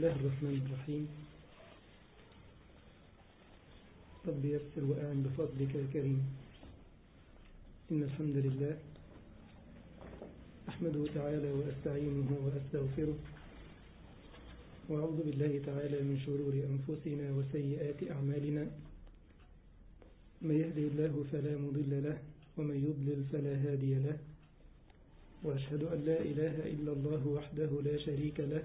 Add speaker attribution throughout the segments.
Speaker 1: الله الرحمن الرحيم رب يسر وأعن بفضلك يا كريم إن الحمد لله أحمده تعالى وأستعينه وأستغفره وأعوذ بالله تعالى من شرور أنفسنا وسيئات أعمالنا من يهدي الله فلا مضل له ومن يضلل فلا هادي له وأشهد أن لا إله إلا الله وحده لا شريك له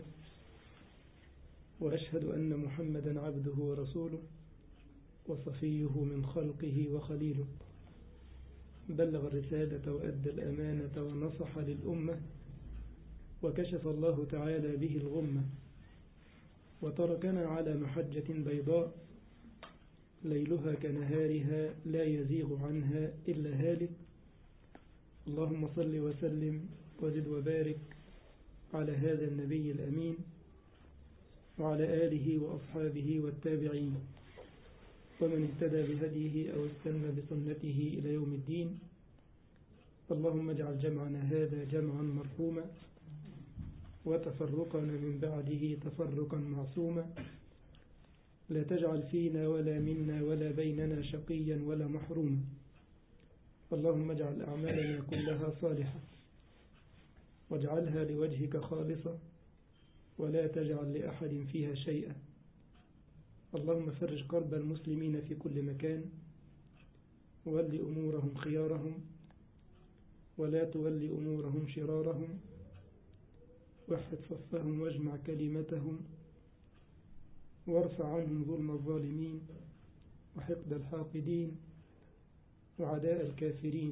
Speaker 1: وأشهد أن محمدا عبده ورسوله وصفيه من خلقه وخليله بلغ الرسالة وأدى الأمانة ونصح للأمة وكشف الله تعالى به الغمة وتركنا على محجة بيضاء ليلها كنهارها لا يزيغ عنها إلا هالك اللهم صل وسلم وزد وبارك على هذا النبي الأمين وعلى آله وأصحابه والتابعين ومن اهتدى بهديه أو استنى بسنته إلى يوم الدين اللهم اجعل جمعنا هذا جمعا مرحوما وتفرقنا من بعده تفرقا معصوما لا تجعل فينا ولا منا ولا بيننا شقيا ولا محروما اللهم اجعل أعمالنا كلها صالحة واجعلها لوجهك خالصة ولا تجعل لأحد فيها شيئا اللهم فرج قلب المسلمين في كل مكان ول أمورهم خيارهم ولا تول أمورهم شرارهم وحد صفهم واجمع كلمتهم وارفع عنهم ظلم الظالمين وحقد الحاقدين وعداء الكافرين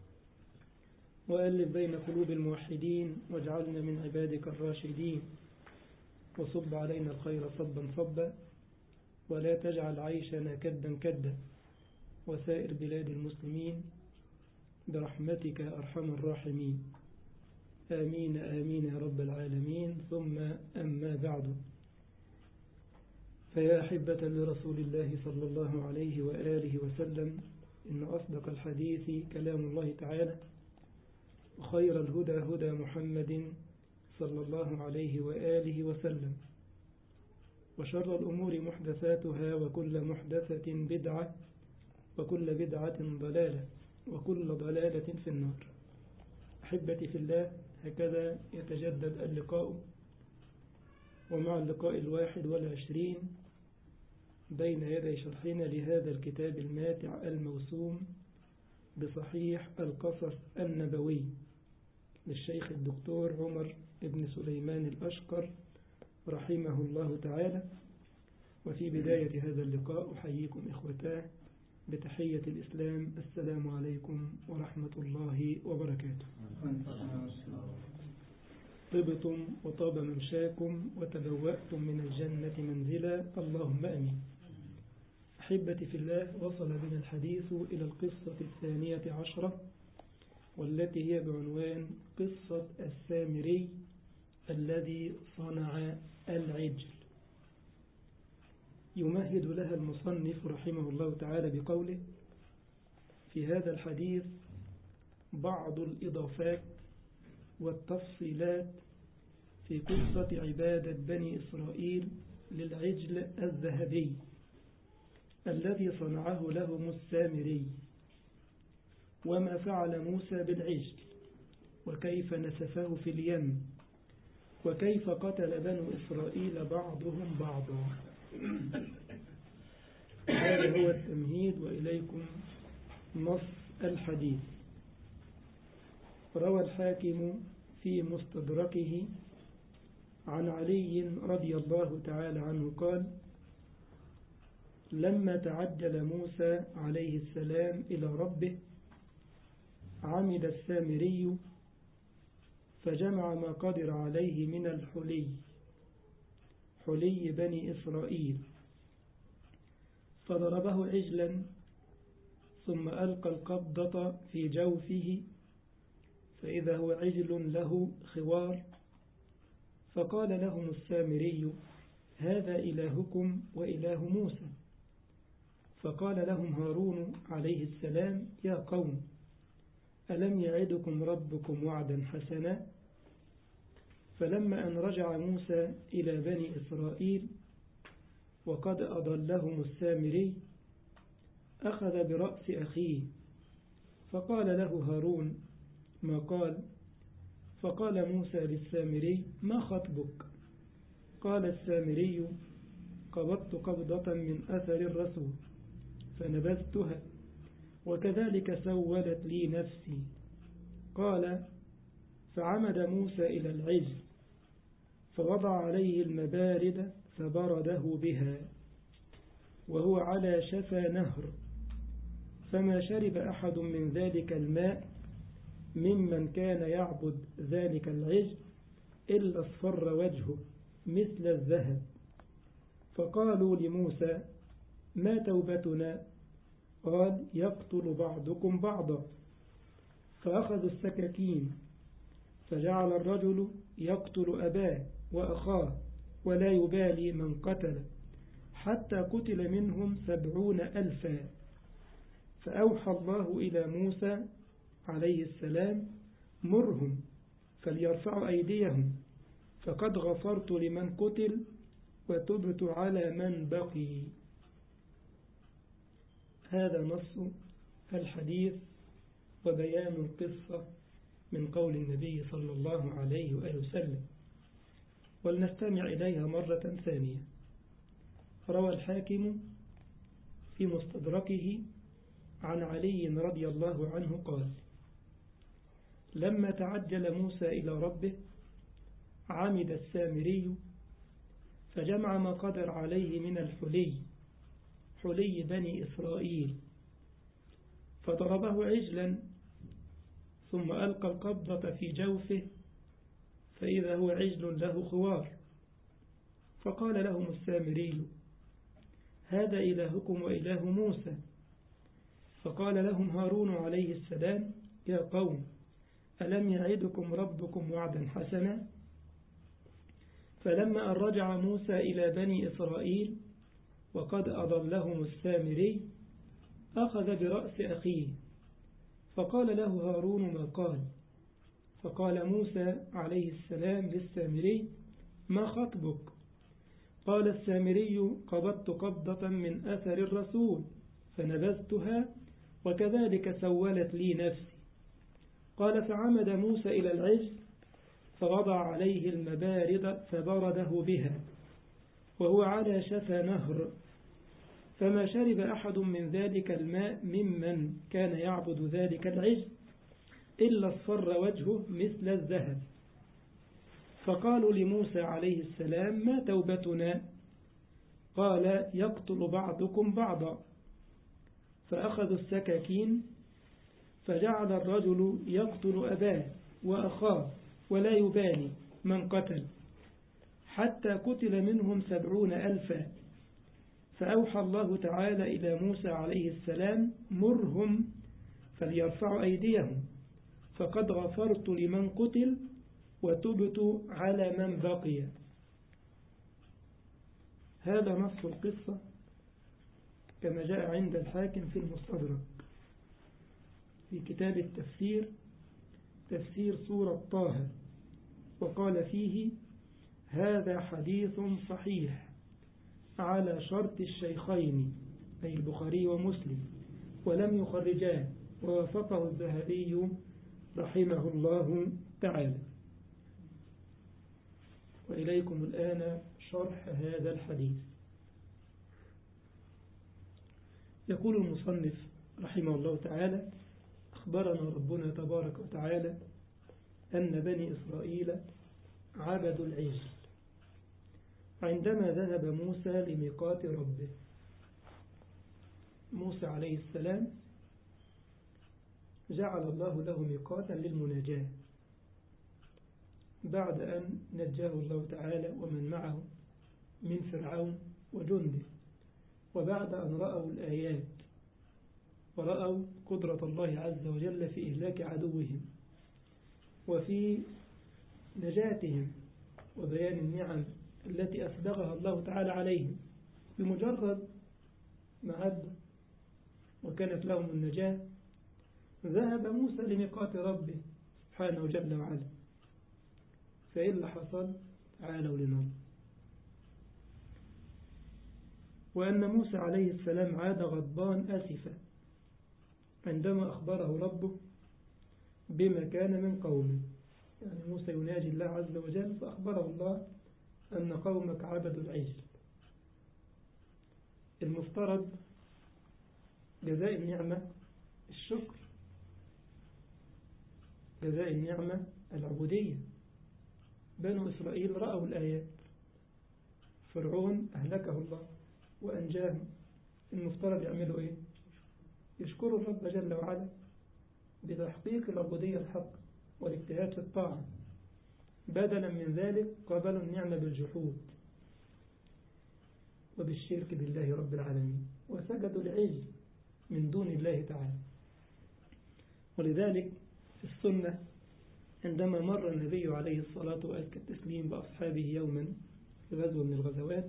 Speaker 1: وألف بين قلوب الموحدين واجعلنا من عبادك الراشدين وصب علينا الخير صبا صبا ولا تجعل عيشنا كدا كدا وسائر بلاد المسلمين برحمتك أرحم الراحمين آمين آمين يا رب العالمين ثم أما بعد فيا أحبة لرسول الله صلى الله عليه وآله وسلم إن أصدق الحديث كلام الله تعالى وخير الهدى هدى محمد صلى الله عليه وآله وسلم وشر الأمور محدثاتها وكل محدثة بدعة وكل بدعة ضلالة وكل ضلالة في النار أحبتي في الله هكذا يتجدد اللقاء ومع اللقاء الواحد والعشرين بين يدي شرحنا لهذا الكتاب الماتع الموسوم بصحيح القصص النبوي للشيخ الدكتور عمر بن سليمان الأشقر رحمه الله تعالى وفي بداية هذا اللقاء أحييكم إخوتاه بتحية الإسلام السلام عليكم ورحمة الله وبركاته طبتم وطاب ممشاكم وتبوأتم من الجنة منزلا اللهم أمين أحبتي في الله وصل بنا الحديث إلى القصة الثانية عشرة والتي هي بعنوان قصة السامري الذي صنع العجل يمهد لها المصنف رحمه الله تعالى بقوله في هذا الحديث بعض الإضافات والتفصيلات في قصة عبادة بني إسرائيل للعجل الذهبي الذي صنعه لهم السامري وما فعل موسى بالعجل وكيف نسفه في اليم وكيف قتل بنو إسرائيل بعضهم بعضا هذا هو التمهيد وإليكم نص الحديث روى الحاكم في مستدركه عن علي رضي الله تعالى عنه قال لما تعجل موسى عليه السلام إلى ربه عمد السامري فجمع ما قدر عليه من الحلي حلي بني إسرائيل فضربه عجلا ثم ألقى القبضة في جوفه فإذا هو عجل له خوار فقال لهم السامري هذا إلهكم وإله موسى فقال لهم هارون عليه السلام يا قوم ألم يعدكم ربكم وعدا حسنا فلما أن رجع موسى إلى بني إسرائيل وقد أضلهم السامري أخذ برأس أخيه فقال له هارون ما قال فقال موسى للسامري ما خطبك قال السامري قبضت قبضة من أثر الرسول فنبذتها وكذلك سولت لي نفسي قال فعمد موسى إلى العجل فوضع عليه المبارد فبرده بها وهو على شفا نهر فما شرب أحد من ذلك الماء ممن كان يعبد ذلك العجل إلا اصفر وجهه مثل الذهب فقالوا لموسى ما توبتنا قال يقتل بعضكم بعضا فأخذوا السكاكين فجعل الرجل يقتل أباه وأخاه ولا يبالي من قتل حتى قتل منهم سبعون ألفا فأوحى الله إلى موسى عليه السلام مرهم فليرفعوا أيديهم فقد غفرت لمن قتل وتبت على من بقي هذا نص الحديث وبيان القصة من قول النبي صلى الله عليه وآله وسلم ولنستمع إليها مرة ثانية روى الحاكم في مستدركه عن علي رضي الله عنه قال لما تعجل موسى إلى ربه عمد السامري فجمع ما قدر عليه من الحلي حلي بني إسرائيل فضربه عجلا ثم ألقى القبضة في جوفه فإذا هو عجل له خوار فقال لهم السامري هذا إلهكم وإله موسى فقال لهم هارون عليه السلام يا قوم ألم يعدكم ربكم وعدا حسنا فلما أن رجع موسى إلى بني إسرائيل وقد أضلهم السامري أخذ برأس أخيه فقال له هارون ما قال فقال موسى عليه السلام للسامري ما خطبك قال السامري قبضت قبضة من أثر الرسول فنبذتها وكذلك سولت لي نفسي قال فعمد موسى إلى العجل فوضع عليه المبارد فبرده بها وهو على شفا نهر فما شرب أحد من ذلك الماء ممن كان يعبد ذلك العجل إلا اصفر وجهه مثل الذهب فقالوا لموسى عليه السلام ما توبتنا قال يقتل بعضكم بعضا فأخذوا السكاكين فجعل الرجل يقتل أباه وأخاه ولا يبالي من قتل حتى قتل منهم سبعون ألفا فأوحى الله تعالى إلى موسى عليه السلام مرهم فليرفعوا أيديهم فقد غفرت لمن قتل وتبت على من بقي هذا نص القصة كما جاء عند الحاكم في المستدرك في كتاب التفسير تفسير سورة طه وقال فيه هذا حديث صحيح على شرط الشيخين أي البخاري ومسلم ولم يخرجاه ووافقه الذهبي رحمه الله تعالى وإليكم الآن شرح هذا الحديث يقول المصنف رحمه الله تعالى أخبرنا ربنا تبارك وتعالى أن بني إسرائيل عبدوا العجل عندما ذهب موسى لميقات ربه موسى عليه السلام جعل الله له ميقاتا للمناجاة بعد أن نجاه الله تعالى ومن معه من فرعون وجنده وبعد أن رأوا الآيات ورأوا قدرة الله عز وجل في إهلاك عدوهم وفي نجاتهم وبيان النعم التي أسبغها الله تعالى عليهم بمجرد ما عدوا وكانت لهم النجاة ذهب موسى لميقات ربه سبحانه جل وعلا فإيه اللي حصل تعالوا لنرى وأن موسى عليه السلام عاد غضبان أسفا عندما أخبره ربه بما كان من قومه يعني موسى يناجي الله عز وجل فأخبره الله أن قومك عبدوا العجل المفترض جزاء النعمة الشكر جزاء النعمة العبودية بنو إسرائيل رأوا الآيات فرعون أهلكه الله وأنجاهم المفترض يعملوا إيه يشكروا الرب جل وعلا بتحقيق العبودية الحق والاجتهاد في الطاعة بدلا من ذلك قبلوا النعمة بالجحود وبالشرك بالله رب العالمين وسجدوا العجل من دون الله تعالى ولذلك في السنة عندما مر النبي عليه الصلاة وأزكى التسليم بأصحابه يوما في غزوة من الغزوات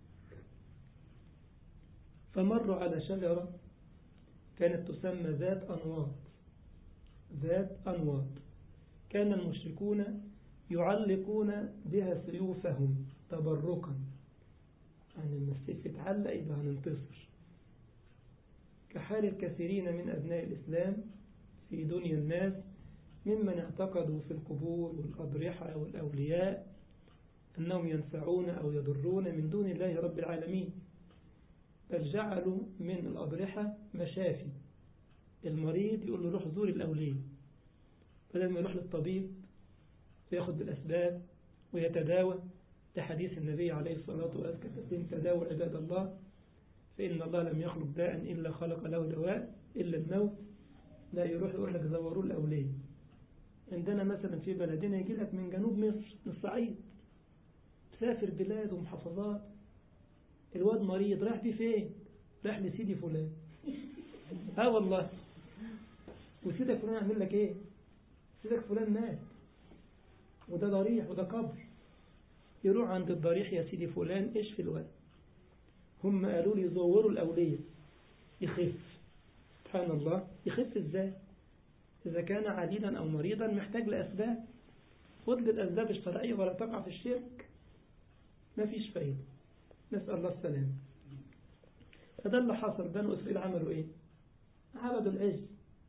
Speaker 1: فمروا على شجرة كانت تسمى ذات أنواط ذات أنواط كان المشركون يعلقون بها سيوفهم تبركا يعني لما السيف يتعلق يبقى هننتصر كحال الكثيرين من أبناء الإسلام في دنيا الناس ممن اعتقدوا في القبور والأضرحة والأولياء أنهم ينفعون أو يضرون من دون الله رب العالمين بل جعلوا من الأضرحة مشافي المريض يقول له روح زور الأولياء بدل ما يروح للطبيب وياخد بالأسباب ويتداوى لحديث النبي عليه الصلاة والسلام تداوى عباد الله فإن الله لم يخلق داء إلا خلق له دواء إلا الموت لا يروح يقول لك زوروا الأولياء عندنا مثلا في بلدنا يجي لك من جنوب مصر من الصعيد تسافر بلاد ومحافظات الواد مريض راح بيه فين راح لسيدي فلان اه والله وسيدك فلان يعمل لك ايه سيدك فلان مات وده ضريح وده قبر يروح عند الضريح يا سيدي فلان ايش في الواد هم قالوا لي زوروا الأولية يخف سبحان الله يخف ازاي إذا كان عديدا أو مريضا محتاج لأسباب خذ بالأسباب الشرعية ولا تقع في الشرك ما فيش فايدة نسأل الله السلام فده اللي حصل بنو إسرائيل عملوا إيه عبدوا العجل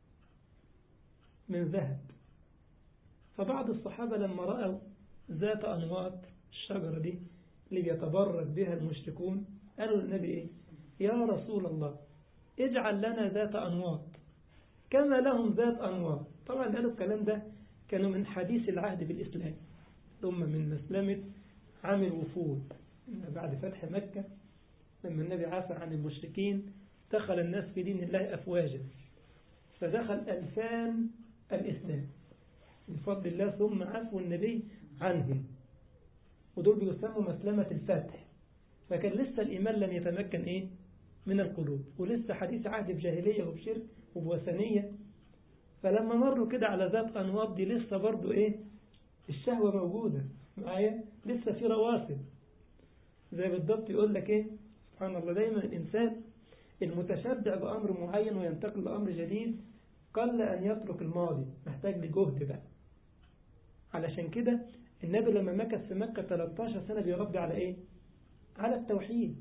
Speaker 1: من ذهب فبعض الصحابة لما رأوا ذات أنواط الشجرة دي اللي بيتبرك بها المشركون قالوا للنبي إيه يا رسول الله اجعل لنا ذات أنواط كما لهم ذات أنواط طبعا قالوا الكلام ده كانوا من حديث العهد بالإسلام ثم من مسلمة عام الوفود بعد فتح مكة لما النبي عفى عن المشركين دخل الناس في دين الله أفواجا فدخل ألفان الإسلام من فضل الله ثم عفو النبي عنهم ودول بيسموا مسلمة الفتح فكان لسه الإيمان لم يتمكن إيه من القلوب ولسه حديث عهد بجاهلية وبشرك وبوثنية فلما مروا كده على ذات أنواط دي لسه برضو إيه الشهوة موجودة معايا لسه في رواسب زي بالضبط يقول لك إيه سبحان الله دايما الإنسان المتشبع بأمر معين وينتقل لأمر جديد قل أن يترك الماضي محتاج لجهد بقى علشان كده النبي لما مكث في مكة 13 سنة بيربي على إيه على التوحيد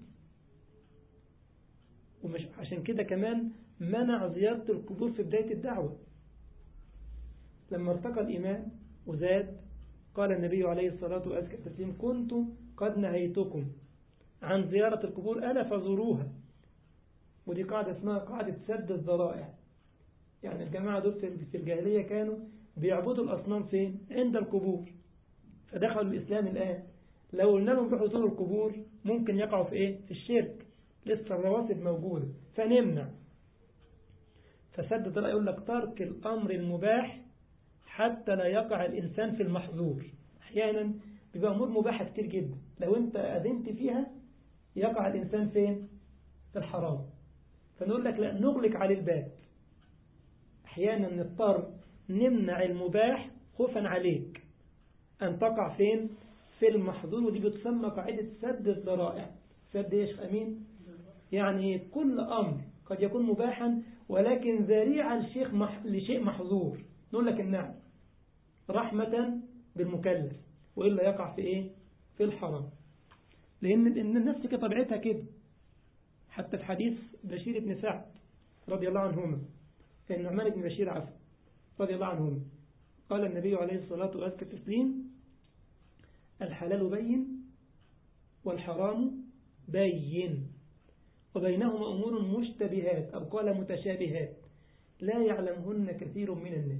Speaker 1: ومش عشان كده كمان منع زيارة القبور في بداية الدعوة لما ارتقى الإيمان وزاد قال النبي عليه الصلاة والسلام كنت قد نهيتكم عن زيارة القبور ألا فزوروها ودي قاعدة اسمها قاعدة سد الذرائع يعني الجماعة دول في الجاهلية كانوا بيعبدوا الأصنام فين عند القبور فدخلوا الإسلام الآن لو قلنا لهم روحوا زوروا القبور ممكن يقعوا في إيه في الشرك لسه الرواسب موجودة فنمنع فسد الذرائع يقول لك ترك الأمر المباح حتى لا يقع الإنسان في المحظور أحيانا بيبقى أمور مباحة كتير جدا لو أنت أذنت فيها يقع الإنسان فين في الحرام فنقول لك لا نغلق عليه الباب أحيانا نضطر نمنع المباح خوفا عليك أن تقع فين في المحظور ودي بتسمى قاعدة سد الذرائع سد ايش أمين يعني كل أمر قد يكون مباحا ولكن ذريعة لشيء مح... لشيء محظور نقول لك النعم رحمة بالمكلف وإلا يقع في إيه في الحرام لأن لأن النفس كطبيعتها كده حتى في حديث بشير بن سعد رضي الله عنهما كان نعمان بن بشير عفوا رضي الله عنهما قال النبي عليه الصلاة والتسليم الحلال بين والحرام بين وبينهما أمور مشتبهات أو قال متشابهات لا يعلمهن كثير من الناس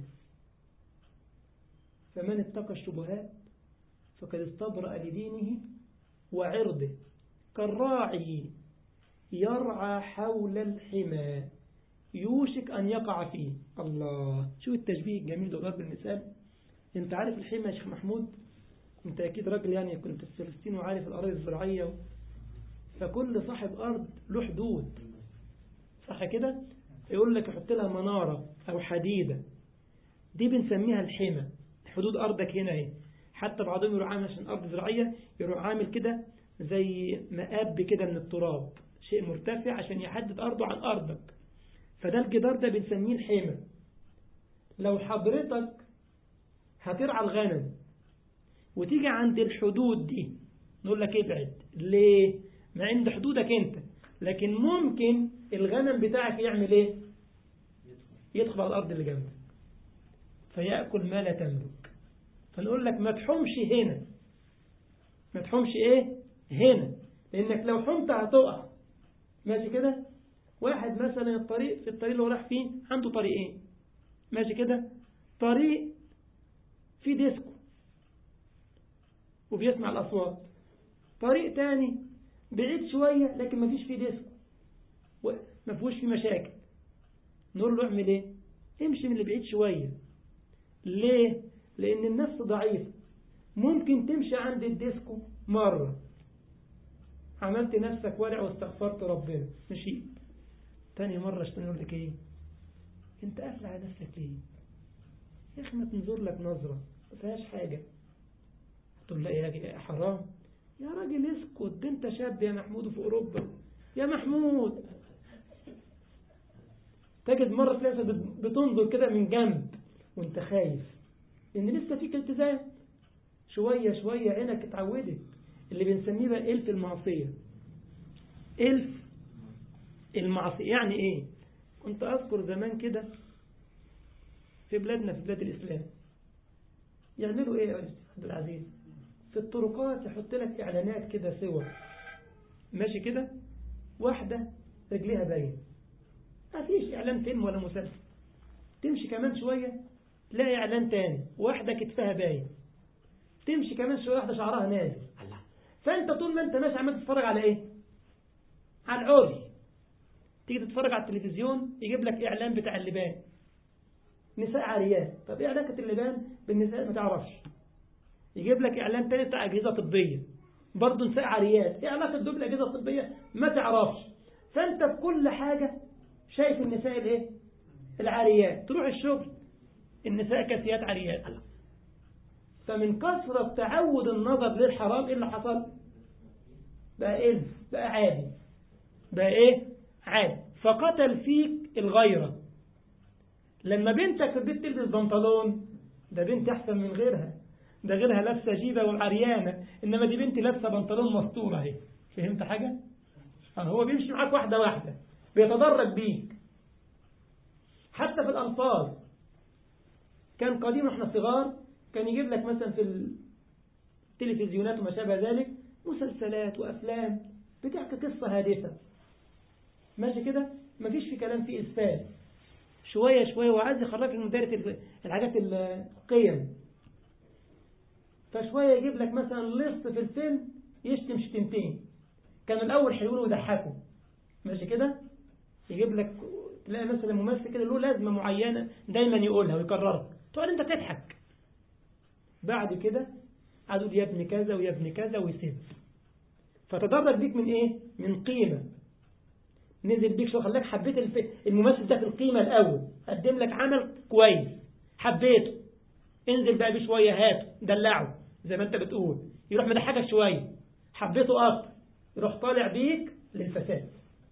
Speaker 1: فمن اتقى الشبهات فقد استبرأ لدينه وعرضه كالراعي يرعى حول الحمى يوشك أن يقع فيه الله شو التشبيه الجميل ده ضرب المثال انت عارف الحمى يا شيخ محمود انت اكيد راجل يعني كنت في فلسطين وعارف الأراضي الزراعية فكل صاحب أرض له حدود صح كده يقول لك يحط لها منارة أو حديدة دي بنسميها الحمى حدود أرضك هنا اهي حتى بعضهم يروح عامل عشان أرض زراعية يروح عامل كده زي مقاب كده من التراب شيء مرتفع عشان يحدد أرضه عن أرضك فده الجدار ده بنسميه الحمى لو حضرتك هترعى الغنم وتيجي عند الحدود دي نقول لك ابعد ليه ما عند حدودك انت لكن ممكن الغنم بتاعك يعمل ايه يدخل على الارض اللي جنبك فيأكل ما لا تملك فنقول لك ما تحومش هنا ما تحومش ايه هنا لانك لو حمت هتقع ماشي كده واحد مثلا الطريق في الطريق اللي هو راح فيه عنده طريقين ماشي كده طريق فيه ديسكو وبيسمع الأصوات طريق تاني بعيد شوية لكن ما فيش فيه ديسكو ما فيهوش فيه مشاكل نقول له اعمل ايه امشي من اللي بعيد شوية ليه لان النفس ضعيفة ممكن تمشي عند الديسكو مرة عملت نفسك ورع واستغفرت ربنا مشيت تاني مرة اشتني يقول لك ايه انت قافل على نفسك ليه يا اخي ما تنظر لك نظرة ما فيهاش حاجة تقول لا يا حرام يا راجل اسكت ده انت شاب يا محمود في اوروبا يا محمود تجد مرة تلاقي بتنظر كده من جنب وانت خايف ان لسه فيك التزام شوية شوية عينك اتعودت اللي بنسميه بقى الف المعصية الف المعصية يعني ايه كنت اذكر زمان كده في بلادنا في بلاد الاسلام يعملوا ايه يا عبد العزيز في الطرقات يحط لك اعلانات كده صور ماشي كده واحدة رجليها باين ما فيش اعلان فيلم ولا مسلسل تمشي كمان شوية تلاقي اعلان تاني واحدة كتفها باين تمشي كمان شوية واحدة شعرها نازل الله فانت طول ما انت ماشي عمال تتفرج على ايه على العري تيجي تتفرج على التلفزيون يجيب لك اعلان بتاع اللبان نساء عاريات طب ايه علاقة اللبان بالنساء ما تعرفش يجيب لك اعلان تاني بتاع اجهزة طبية برضه نساء عاريات ايه علاقة دول بالاجهزة الطبية ما تعرفش فانت في كل حاجة شايف النساء الايه العاريات تروح الشغل النساء كاسيات عاريات الله فمن كثرة تعود النظر للحرام ايه اللي حصل بقى ايه بقى عادي بقى ايه عادي فقتل فيك الغيرة لما بنتك في البيت تلبس بنطلون ده بنت احسن من غيرها ده غيرها لابسه جيبه والعريانه انما دي بنتي لابسه بنطلون مستور اهي فهمت حاجه هو بيمشي معاك واحده واحده بيتدرج بيك حتى في الالفاظ كان قديما احنا صغار كان يجيب لك مثلا في التلفزيونات وما شابه ذلك مسلسلات وافلام بتحكي قصه هادفه ماشي كده مفيش في كلام فيه اسفال شويه شويه وعايز يخرجك من دايره الحاجات القيم فشويه يجيب لك مثلا لص في الفيلم يشتم شتمتين كان الاول حلوين ويضحكوا ماشي كده يجيب لك تلاقي مثلا ممثل كده له لازمه معينه دايما يقولها ويكررها تقعد انت تضحك بعد كده قعدوا يا ابن كذا ويا ابن كذا ويسيب فتدرج بيك من ايه من قيمه نزل بيك شو خلاك حبيت الممثل ده في القيمة الأول قدم لك عمل كويس حبيته انزل بقى بيه شوية هاته دلعه زي ما انت بتقول يروح مضحكك شوية حبيته أكتر يروح طالع بيك للفساد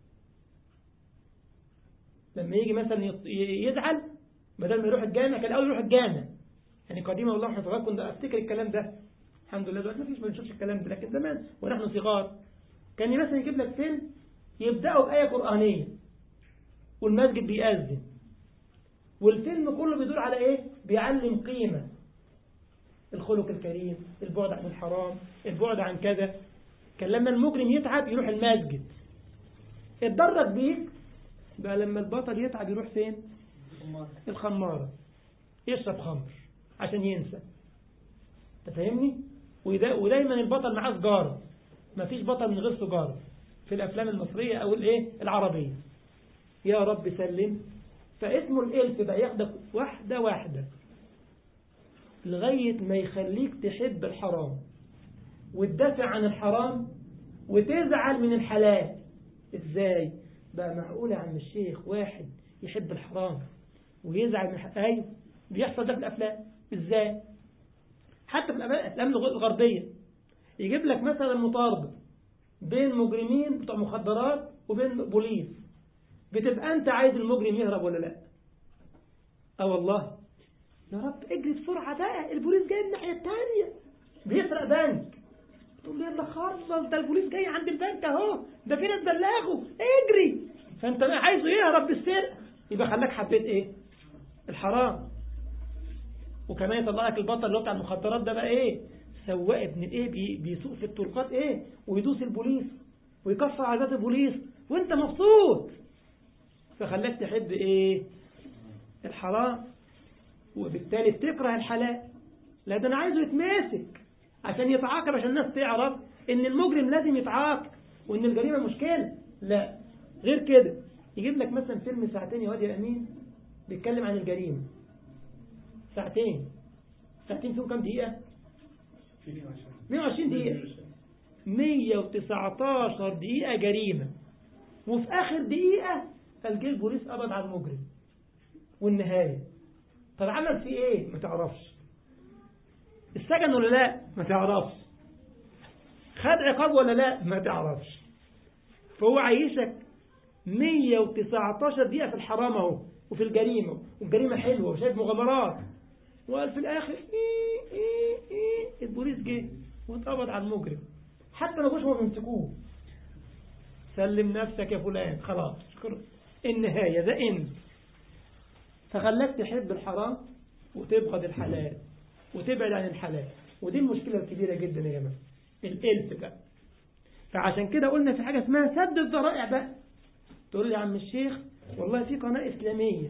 Speaker 1: لما يجي مثلا يزعل بدل ما يروح الجامع كان الأول يروح الجامع يعني قديما والله احنا صغار كنا أفتكر الكلام ده الحمد لله دلوقتي ما فيش ما بنشوفش الكلام ده لكن زمان ونحن صغار كان مثلا يجيب لك فيلم يبدأوا بآية قرآنية والمسجد بيأذن والفيلم كله بيدور على ايه بيعلم قيمة الخلق الكريم البعد عن الحرام البعد عن كذا كان لما المجرم يتعب يروح المسجد اتدرج بيه بقى لما البطل يتعب يروح فين الخمارة يشرب خمر عشان ينسى تفهمني ودايما البطل معاه سجارة مفيش بطل من غير سجارة في الأفلام المصرية أو الإيه العربية يا رب سلم فاسمه الإلف بقى ياخدك واحدة واحدة لغاية ما يخليك تحب الحرام وتدافع عن الحرام وتزعل من الحلال ازاي بقى معقول يا عم الشيخ واحد يحب الحرام ويزعل من الحلال ايوه بيحصل ده في الافلام ازاي حتى في الافلام الغربية يجيب لك مثلا مطاردة بين مجرمين بتوع مخدرات وبين بوليس بتبقى انت عايز المجرم يهرب ولا لا اه والله يا رب اجري بسرعة بقى البوليس جاي من الناحية التانية بيسرق بنك تقول لي يلا خلص ده البوليس جاي عند البنك اهو ده في ناس بلغوا اجري فانت عايزه يهرب بالسرقة يبقى خلاك حبيت ايه الحرام وكمان يطلع لك البطل اللي هو بتاع المخدرات ده بقى ايه سواق ابن الايه بي بيسوق في الطرقات ايه ويدوس البوليس ويكفر عذاب البوليس وانت مبسوط فخلاك تحب ايه الحرام وبالتالي تكره الحلال لا ده انا عايزه يتماسك عشان يتعاقب عشان الناس تعرف ان المجرم لازم يتعاقب وان الجريمة مشكلة لا غير كده يجيب لك مثلا فيلم ساعتين يا واد يا امين بيتكلم عن الجريمة ساعتين ساعتين فيهم كام دقيقة 120 دقيقة 119 دقيقة جريمة وفي آخر دقيقة فالجيش البوليس قبض على المجرم والنهاية طب عمل فيه ايه ما تعرفش السجن ولا لا ما تعرفش خد عقاب ولا لا ما تعرفش فهو عايشك 119 دقيقة في الحرام اهو وفي الجريمة والجريمة حلوة وشايف مغامرات وقال في الآخر إيه إيه إيه البوليس جه واتقبض على المجرم حتى ما جوش ما بيمسكوه سلم نفسك يا فلان خلاص شكرا النهاية ده إند فخلاك تحب الحرام وتبغض الحلال وتبعد عن الحلال ودي المشكلة الكبيرة جدا يا جماعة الإلف بقى فعشان كده قلنا في حاجة اسمها سد الذرائع بقى تقول لي يا عم الشيخ والله في قناة إسلامية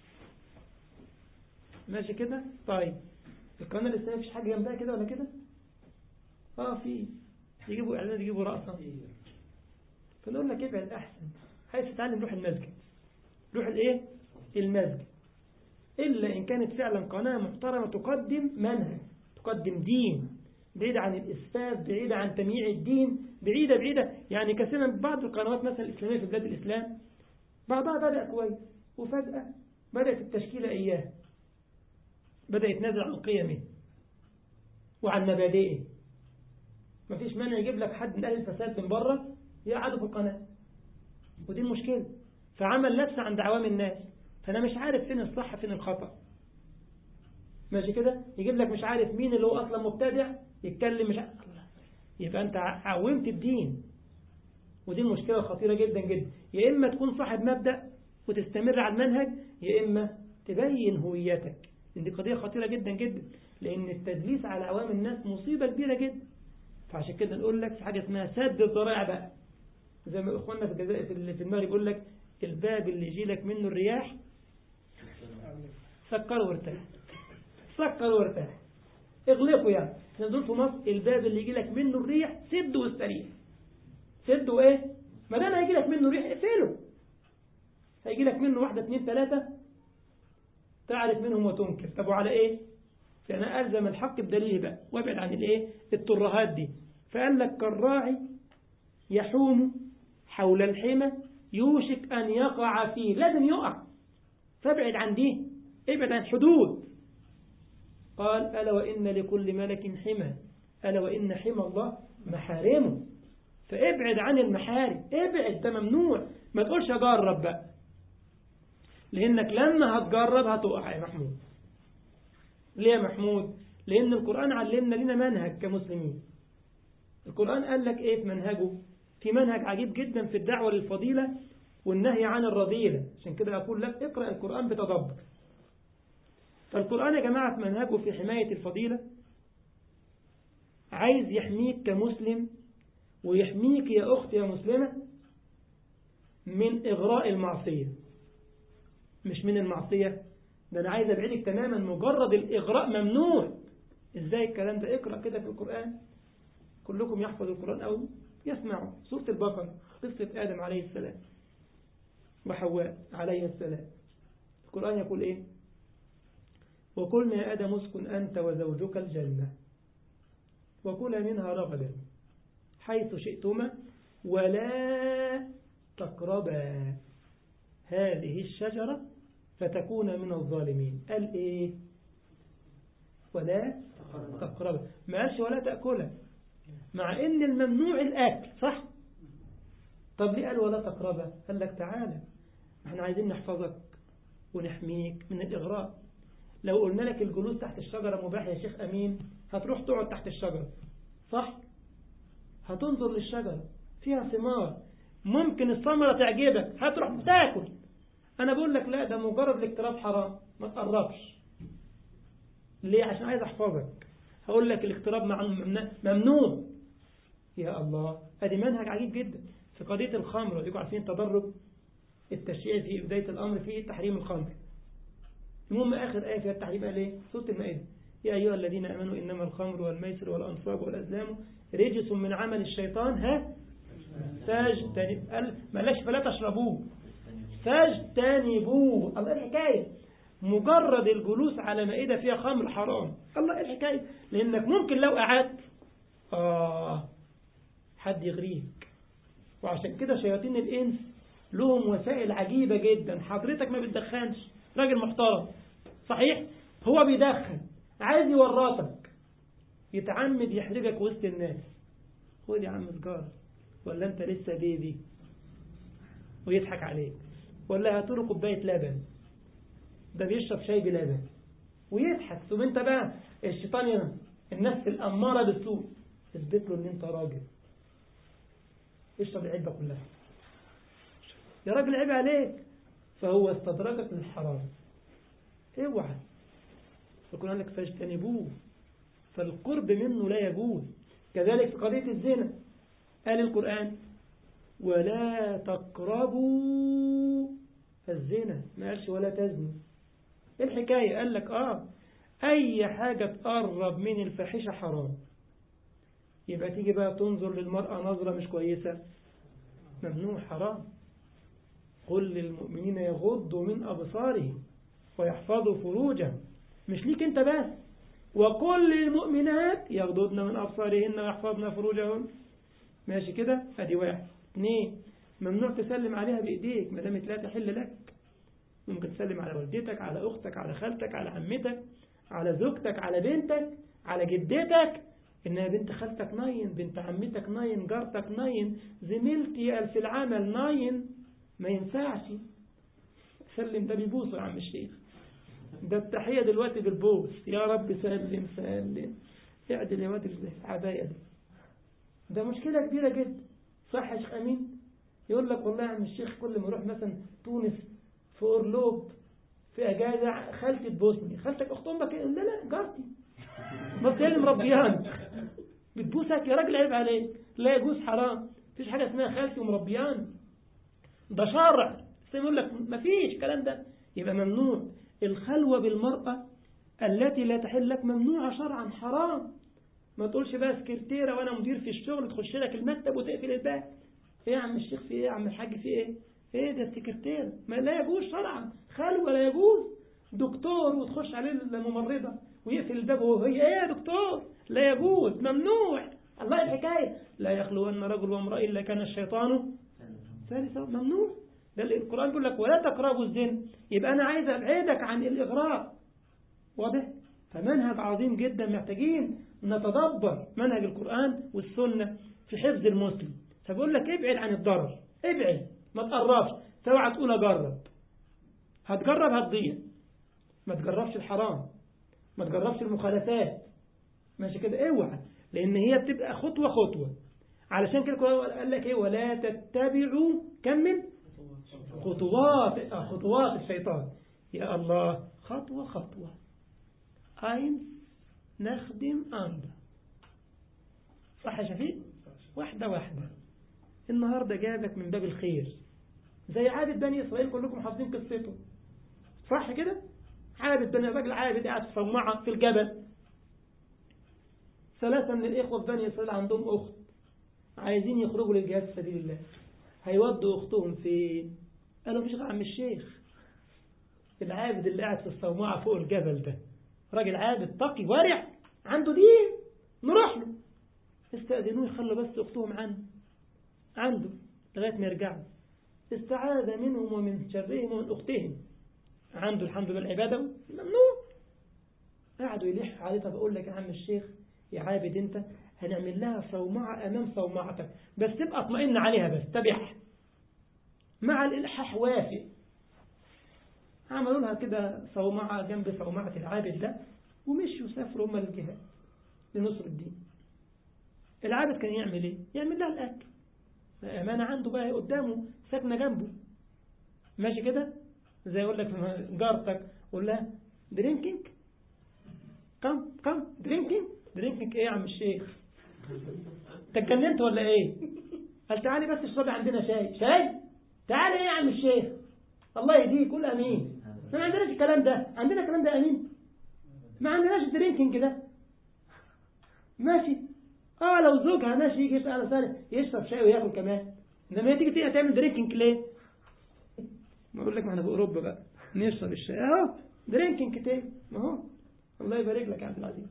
Speaker 1: ماشي كده طيب القناة الإسلامية مفيش حاجة جنبها كده ولا كده اه في يجيبوا إعلانات يجيبوا رأسا فنقول لك ابعد أحسن عايز تتعلم روح المسجد روح الايه المسجد إلا إن كانت فعلا قناة محترمة تقدم منهج تقدم دين بعيدة عن الإسفاف بعيدة عن تمييع الدين بعيدة بعيدة يعني كثيرا بعض القنوات مثلا الإسلامية في بلاد الإسلام بعضها بدأ كويس وفجأة بدأت التشكيلة إياه بدأ يتنازل عن قيمه وعن مبادئه مفيش مانع يجيب لك حد من أهل الفساد من بره يقعدوا في القناة ودي المشكلة فعمل لبس عند عوام الناس فأنا مش عارف فين الصح فين الخطأ ماشي كده يجيب لك مش عارف مين اللي هو أصلا مبتدع يتكلم مش عارف يبقى أنت عومت الدين ودي المشكلة الخطيرة جدا جدا يا إما تكون صاحب مبدأ وتستمر على المنهج يا إما تبين هويتك دي قضية خطيرة جدا جدا لأن التدليس على عوام الناس مصيبة كبيرة جدا فعشان كده نقول لك في حاجة اسمها سد الذرائع بقى زي ما إخواننا في الجزائر في المغرب يقول لك الباب اللي يجي لك منه الرياح سكر وارتاح سكر وارتاح اغلقوا يعني نزول في مصر الباب اللي يجي لك منه الريح سد واستريح سد وايه ما دام هيجي لك منه ريح اقفله هيجي لك منه واحدة اثنين ثلاثة تعرف منهم وتنكر طب وعلى ايه فانا الزم الحق بدليل بقى وابعد عن الايه الترهات دي فقال لك كالراعي يحوم حول الحمى يوشك ان يقع فيه لازم يقع فابعد عن دي ابعد عن حدود قال ألا وإن لكل ملك حمى ألا وإن حمى الله محارمه فابعد عن المحارم ابعد ده ممنوع ما تقولش أجرب بقى لأنك لما هتجرب هتقع يا محمود ليه يا محمود لأن القرآن علمنا لنا منهج كمسلمين القرآن قال لك إيه في منهجه في منهج عجيب جدا في الدعوة للفضيلة والنهي عن الرذيلة عشان كده أقول لك اقرأ القرآن بتدبر فالقرآن يا جماعة منهجه في حماية الفضيلة عايز يحميك كمسلم ويحميك يا أخت يا مسلمة من إغراء المعصية مش من المعصية ده أنا عايز أبعدك تماما مجرد الإغراء ممنوع إزاي الكلام ده اقرأ كده في القرآن كلكم يحفظ القرآن أو يسمعوا سورة البقرة قصة آدم عليه السلام وحواء عليه السلام القرآن يقول إيه وقلنا يا آدم اسكن أنت وزوجك الجنة وكلا منها رغدا حيث شئتما ولا تقربا هذه الشجرة فتكون من الظالمين قال إيه ولا تقربا ما قالش ولا تأكلها مع إن الممنوع الأكل صح طب ليه قال ولا تقربا قال لك تعالى احنا عايزين نحفظك ونحميك من الإغراء لو قلنا لك الجلوس تحت الشجرة مباح يا شيخ أمين هتروح تقعد تحت الشجرة صح هتنظر للشجرة فيها ثمار ممكن الثمرة تعجبك هتروح تاكل أنا بقول لك لا ده مجرد الاقتراب حرام ما تقربش ليه عشان عايز أحفظك هقول لك الاقتراب ممنوع يا الله ادي منهج عجيب جدا في قضية الخمر وديكم عارفين تدرج التشريع في بداية الأمر في تحريم الخمر المهم آخر آية فيها التحريم قال إيه سورة المائدة يا أيها الذين آمنوا إنما الخمر والميسر والأنصاب والأزلام رجس من عمل الشيطان ها فاجتنب قال ملاش فلا تشربوه فاجتنبوه الله الحكاية مجرد الجلوس على مائدة فيها خمر حرام الله الحكاية لأنك ممكن لو قعدت آه حد يغريك وعشان كده شياطين الإنس لهم وسائل عجيبة جدا حضرتك ما بتدخنش راجل محترم صحيح هو بيدخن عايز يورطك يتعمد يحرجك وسط الناس خد يا عم سجارة ولا انت لسه بيبي ويضحك عليك ولا هاتوله كوباية لبن ده بيشرب شاي بلبن ويضحك ثم انت بقى الشيطان النفس الأمارة بالسوء اثبت له ان انت راجل اشرب العلبة كلها يا راجل عيب عليك فهو استدرجك للحرام اوعى فكنا لك فاجتنبوه فالقرب منه لا يجوز كذلك في قضية الزنا قال القرآن ولا تقربوا الزنا ما قالش ولا تزنوا ايه الحكاية قال لك اه اي حاجة تقرب من الفاحشة حرام يبقى تيجي بقى تنظر للمرأة نظرة مش كويسة ممنوع حرام قل للمؤمنين يغضوا من أبصارهم ويحفظوا فروجهم مش ليك انت بس وقل للمؤمنات يغضضن من أبصارهن ويحفظن فروجهن ماشي كده ادي واحد اثنين ممنوع تسلم عليها بإيديك ما دامت لا تحل لك ممكن تسلم على والدتك على أختك على خالتك على عمتك على زوجتك على بنتك على جدتك إنها بنت خالتك ناين بنت عمتك ناين جارتك ناين زميلتي في العمل ناين ما ينفعش سلم ده بيبوسه يا عم الشيخ ده التحية دلوقتي بالبوس يا رب سلم سلم اعدل يا واد العباية دي ده مشكلة كبيرة جدا صح يا شيخ أمين يقول لك والله يا عم الشيخ كل ما اروح مثلا تونس في أورلوب في أجازة خالتي تبوسني خالتك أخت أمك لا لا جارتي بس هي اللي مربيانك بتبوسك يا راجل عيب عليك لا يجوز حرام مفيش حاجة اسمها خالتي ومربيان ده شرع يقول لك مفيش الكلام ده يبقى ممنوع الخلوة بالمرأة التي لا تحل لك ممنوعة شرعا حرام ما تقولش بقى سكرتيرة وانا مدير في الشغل تخش لك المكتب وتقفل الباب ايه يا عم الشيخ في ايه يا عم الحاج في ايه ايه ده السكرتيرة ما لا يجوز شرعا خلوة لا يجوز دكتور وتخش عليه الممرضة ويقفل الباب وهي ايه يا دكتور لا يجوز ممنوع الله الحكاية لا يخلون رجل وامرأة إلا كان الشيطان ثالثا ممنوع ده القرآن يقول لك ولا تقربوا الزنا يبقى أنا عايز أبعدك عن الإغراء واضح فمنهج عظيم جدا محتاجين نتدبر منهج القرآن والسنة في حفظ المسلم فبقول لك ابعد عن الضرر ابعد ما تقربش سواء تقول أجرب هتجرب هتضيع ما تجربش الحرام ما تجربش المخالفات ماشي كده اوعى لان هي بتبقى خطوة خطوة علشان كده قال لك ايه ولا تتبعوا كمل خطوات آه خطوات الشيطان يا الله خطوة خطوة اين نخدم أنت صح يا شفيق واحدة واحدة النهاردة جابك من باب الخير زي عابد بني إسرائيل كلكم حافظين قصته صح كده عابد بني راجل عابد قاعد في صومعة في الجبل ثلاثة من الإخوة في بني إسرائيل عندهم أخت عايزين يخرجوا للجهاد في سبيل الله هيودوا أختهم فين قالوا مفيش غير عم الشيخ العابد اللي قاعد في الصومعة فوق الجبل ده راجل عابد تقي ورع عنده دين نروح له استأذنوه يخلوا بس أختهم عنه عنده لغاية ما يرجعوا استعاذ منهم ومن شرهم ومن أختهم عنده الحمد لله العبادة ممنوع قعدوا يلح عليه طب أقول لك يا عم الشيخ يا عابد أنت هنعمل لها صومعة أمام صومعتك بس تبقى اطمئن عليها بس تبعها مع الإلحاح وافق عملوا لها كده صومعة جنب صومعة العابد ده ومشوا سافروا هم للجهاد لنصر الدين العابد كان يعمل ايه يعمل لها الأكل أمانة عنده بقى قدامه ساكنة جنبه ماشي كده زي يقول لك جارتك قول لها درينكينج كم كم درينكينج درينكينج ايه يا عم الشيخ انت اتجننت ولا ايه قال تعالي بس اشربي عندنا شاي شاي تعالي ايه يا عم الشيخ الله يهديك قول امين ما عندناش الكلام ده عندنا الكلام ده امين ما عندناش الدرينكينج ده ماشي اه لو زوجها ماشي يجي يسأل سنة يشرب شاي وياكل كمان انما هي تيجي تيجي تعمل درينكينج ليه ما اقول لك ما احنا في اوروبا بقى نشرب الشاي اهو درينكينج تاني ما هو الله يبارك لك يا عبد العزيز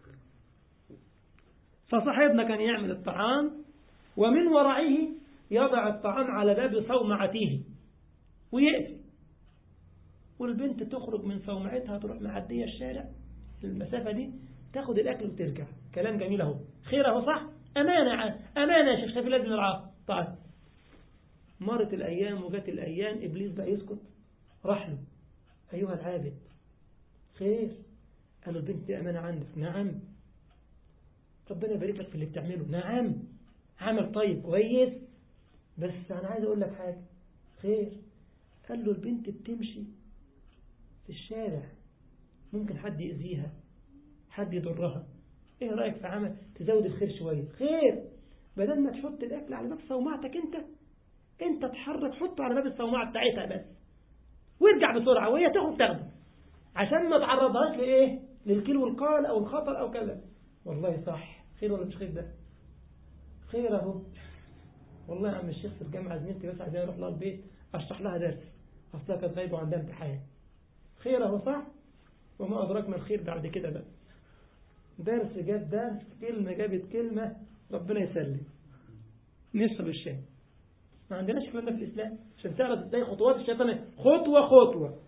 Speaker 1: فصاحبنا كان يعمل الطعام ومن ورعه يضع الطعام على باب صومعته ويقفل والبنت تخرج من صومعتها تروح معدية الشارع المسافة دي تاخد الأكل وترجع كلام جميل اهو خير اهو صح أمانة أمانة يا شيخ شافي لازم نرعاه طيب مرت الأيام وجت الأيام إبليس بقى يسكت راح له أيها العابد خير قال له البنت دي أمانة عندك نعم ربنا يبارك لك في اللي بتعمله نعم عمل طيب كويس بس أنا عايز أقول لك حاجة خير قال له البنت بتمشي في الشارع ممكن حد يأذيها حد يضرها ايه رأيك في عمل تزود الخير شوية خير بدل ما تحط الأكل على باب صومعتك انت انت تحرك حطه على باب الصومعة بتاعتها بس وارجع بسرعة وهي تاخد تاخده عشان ما تعرضهاش لإيه للكيل والقال أو الخطر أو كذا والله صح خير ولا مش خير ده خير اهو والله يا عم الشيخ في الجامعة زميلتي بس عايزين اروح لها البيت اشرح لها درس اصلها كانت غايبة وعندها امتحان خير اهو صح وما ادراك ما الخير بعد كده بقى درس جاب درس كلمة جابت كلمة ربنا يسلم نشرب الشاي ما عندناش الكلام ده في الإسلام عشان تعرف ازاي خطوات الشيطان خطوة خطوة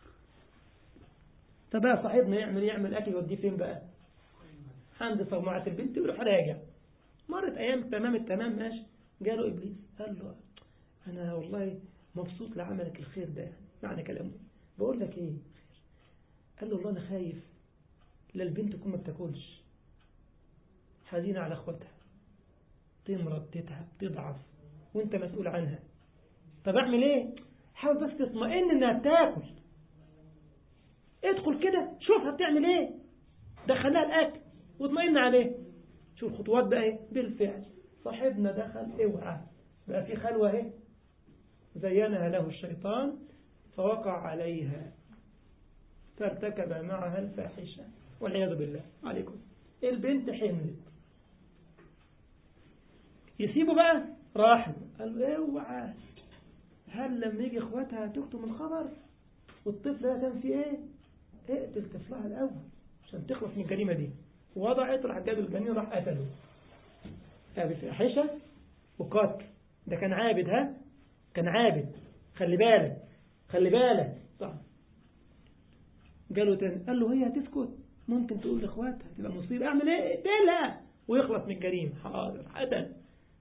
Speaker 1: طب بقى صاحبنا يعمل يعمل أكل يوديه فين بقى عند صومعة البنت ويروح راجع مرت أيام تمام التمام ماشي جاله إبليس قال له أنا والله مبسوط لعملك الخير ده يعني معنى كلامه بقول لك إيه قال له والله أنا خايف لا البنت تكون ما بتاكلش حزينة على أخواتها تمرض تتعب تضعف وانت مسؤول عنها طب اعمل ايه حاول بس تطمئن انها بتاكل ادخل كده شوفها بتعمل ايه دخلها الاكل واطمئن عليه شوف الخطوات بقى ايه بالفعل صاحبنا دخل اوعى بقى في خلوة اهي زينها له الشيطان فوقع عليها فارتكب معها الفاحشة والعياذ بالله عليكم البنت حملت يسيبه بقى راح قال له اوعى هل لما يجي اخواتها تكتم الخبر والطفل ده كان فيه ايه اقتل طفلها الاول عشان تخلص من الجريمه دي وضعت راح جاب الجنين راح قتله ابي فاحشه وقتل ده كان عابد ها كان عابد خلي بالك خلي بالك صح قالوا تاني قال له هي هتسكت ممكن تقول لاخواتها تبقى مصيبه اعمل ايه اقتلها ويخلص من الجريمه حاضر قتل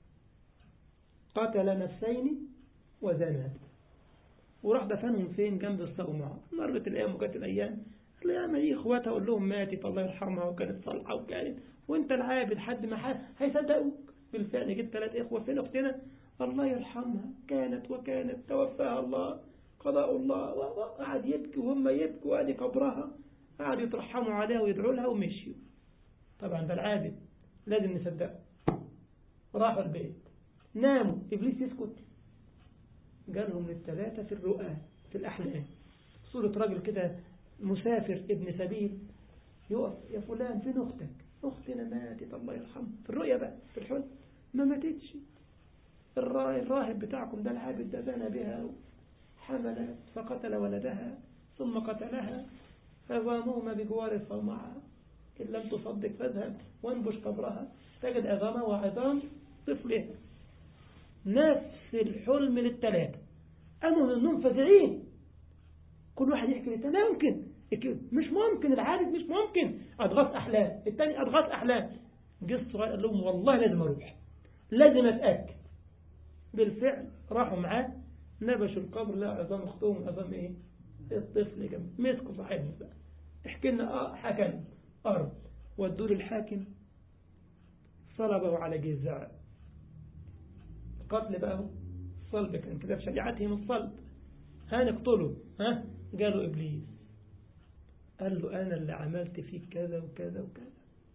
Speaker 1: قتل نفسين وزنى وراح دفنهم فين جنب الصومعة مرت الأيام وجت الأيام لما يجي اخواتها اقول لهم ماتت الله يرحمها وكانت صالحة وكانت وانت العابد حد ما حد هيصدقوك بالفعل جبت ثلاث اخوة فين اختنا الله يرحمها كانت وكانت توفاها الله قضاء الله وقعد يبكي وهم يبكوا وادي قبرها قعد يترحموا عليها ويدعوا لها ومشيوا طبعا ده العابد لازم نصدقه راحوا البيت ناموا إبليس يسكت جالهم الثلاثة في الرؤى في الأحلام صورة راجل كده مسافر ابن سبيل يقف يا فلان فين أختك أختنا ماتت الله يرحمها في الرؤيا بقى في الحلم ما ماتتش الراهب بتاعكم ده العابد ده زنى بها حملت فقتل ولدها ثم قتلها فظامهما بجوار الصومعة إن لم تصدق فاذهب وانبش قبرها تجد عظامها وعظام طفلها نفس الحلم للثلاثة قاموا من النوم فزعين كل واحد يحكي للتاني لا يمكن مش ممكن العارف مش ممكن أضغاث أحلام التاني أضغاث أحلام جه الصغير قال لهم والله لازم أروح لازم أتأكد بالفعل راحوا معاه نبشوا القبر لا عظام أختهم عظام إيه الطفل جنب مسكوا صاحبنا بقى احكي لنا اه حكم أرض ودوا للحاكم صلبه على جذع القتل بقى الصلب كان كده في شريعتهم الصلب هنقتله ها قالوا إبليس قال له أنا اللي عملت فيك كذا وكذا وكذا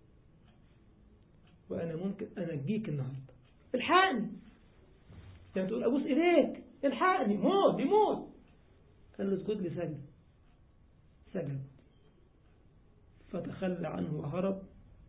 Speaker 1: وأنا ممكن أنجيك النهاردة الحقني يعني تقول أبوس إيديك الحقني موت بيموت قال له اسجد لي سجد سجد فتخلى عنه وهرب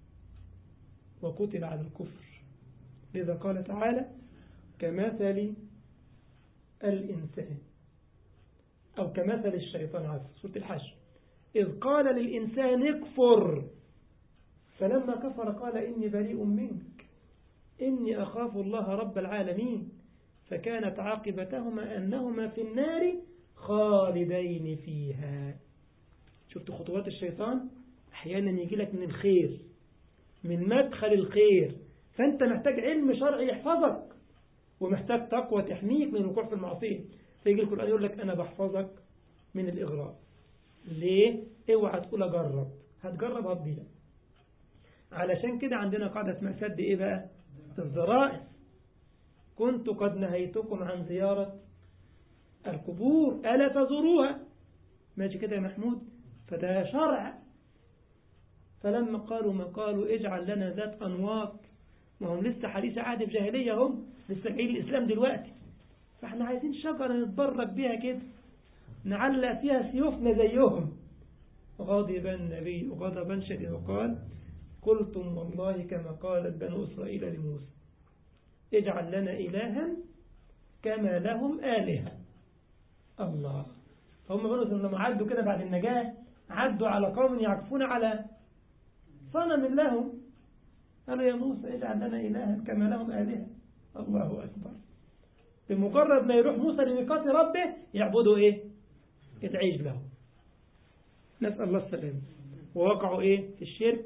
Speaker 1: وقتل على الكفر لذا قال تعالى كمثل الإنسان أو كمثل الشيطان عفوا سورة الحشر إذ قال للإنسان اكفر فلما كفر قال إني بريء منك إني أخاف الله رب العالمين فكانت عاقبتهما أنهما في النار خالدين فيها شفت خطوات الشيطان أحيانا يجي لك من الخير من مدخل الخير فأنت محتاج علم شرعي يحفظك ومحتاج تقوى تحميك من الوقوع في المعصية فيجي القرآن يقول لك أنا بحفظك من الإغراء ليه؟ اوعى تقول أجرب هتجرب هتضيع علشان كده عندنا قاعدة اسمها سد إيه بقى؟ الذرائع كنت قد نهيتكم عن زيارة القبور ألا تزوروها ماشي كده يا محمود فده شرع فلما قالوا ما قالوا اجعل لنا ذات أنواط ما هم لسه حديث عهد في جاهلية هم لسه جايين الإسلام دلوقتي فاحنا عايزين شجرة نتبرك بيها كده نعلق فيها سيوفنا زيهم غضب النبي غضبا شديدا وقال قلتم والله كما قالت بنو إسرائيل لموسى اجعل لنا إلها كما لهم آلهة الله فهم بنو إسرائيل لما عدوا كده بعد النجاة عدوا على قوم يعكفون على صنم لهم قالوا يا موسى اجعل لنا إلها كما لهم آلهة الله أكبر بمجرد ما يروح موسى لميقات ربه يعبدوا إيه العيش له نسأل الله السلام ووقعوا إيه في الشرك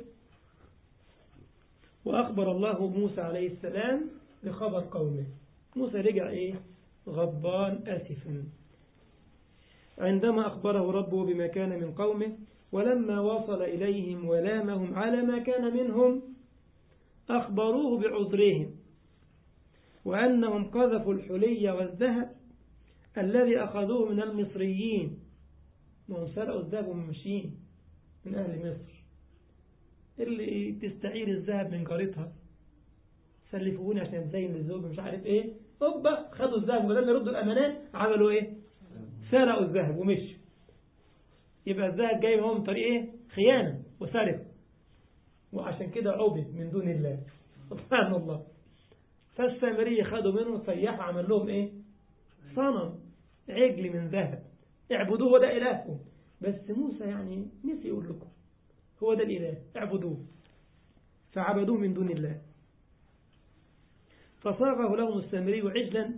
Speaker 1: وأخبر الله موسى عليه السلام بخبر قومه موسى رجع إيه غضبان آسفا عندما أخبره ربه بما كان من قومه ولما وصل إليهم ولامهم على ما كان منهم أخبروه بعذرهم وأنهم قذفوا الحلي والذهب الذي أخذوه من المصريين وهم سرقوا الذهب وممشين من أهل مصر اللي تستعير الذهب من جارتها سلفوني عشان تزين للزوج مش عارف ايه اوبا خدوا الذهب ولما يردوا الامانات عملوا ايه سرقوا الذهب ومشوا يبقى الذهب جاي هو من طريق ايه خيانة وسرقة وعشان كده عبد من دون الله سبحان الله فالسامرية خدوا منه سياح عمل لهم ايه صنم عجل من ذهب اعبدوه ده إلهكم بس موسى يعني نسي يقول لكم هو ده الإله اعبدوه فعبدوه من دون الله فصاغه لهم السامري عجلا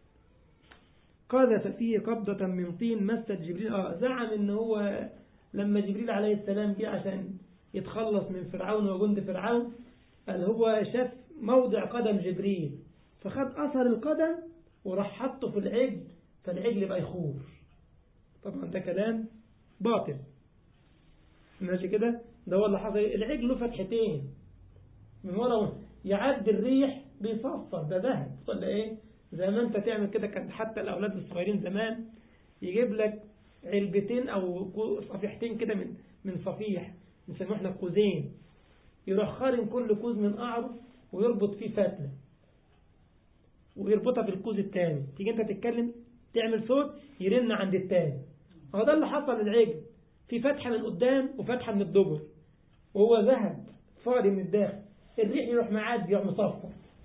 Speaker 1: قذف فيه قبضة من طين مست جبريل آه زعم ان هو لما جبريل عليه السلام جه عشان يتخلص من فرعون وجند فرعون قال هو شاف موضع قدم جبريل فخد أثر القدم وراح حطه في العجل فالعجل بقى يخور طبعا ده كلام باطل ماشي كده ده هو اللي حصل العجل له فتحتين من ورا يعدي الريح بيصفر ده ذهب ولا ايه زي ما انت تعمل كده كان حتى الاولاد الصغيرين زمان يجيب لك علبتين او صفيحتين كده من من صفيح نسميه احنا كوزين يروح خارم كل كوز من قعره ويربط فيه فتله ويربطها في الكوز الثاني تيجي انت تتكلم تعمل صوت يرن عند الثاني هو ده اللي حصل للعجل في فتحة من قدام وفتحة من الدبر وهو ذهب فاضي من الداخل الريح يروح معدي يروح مصفر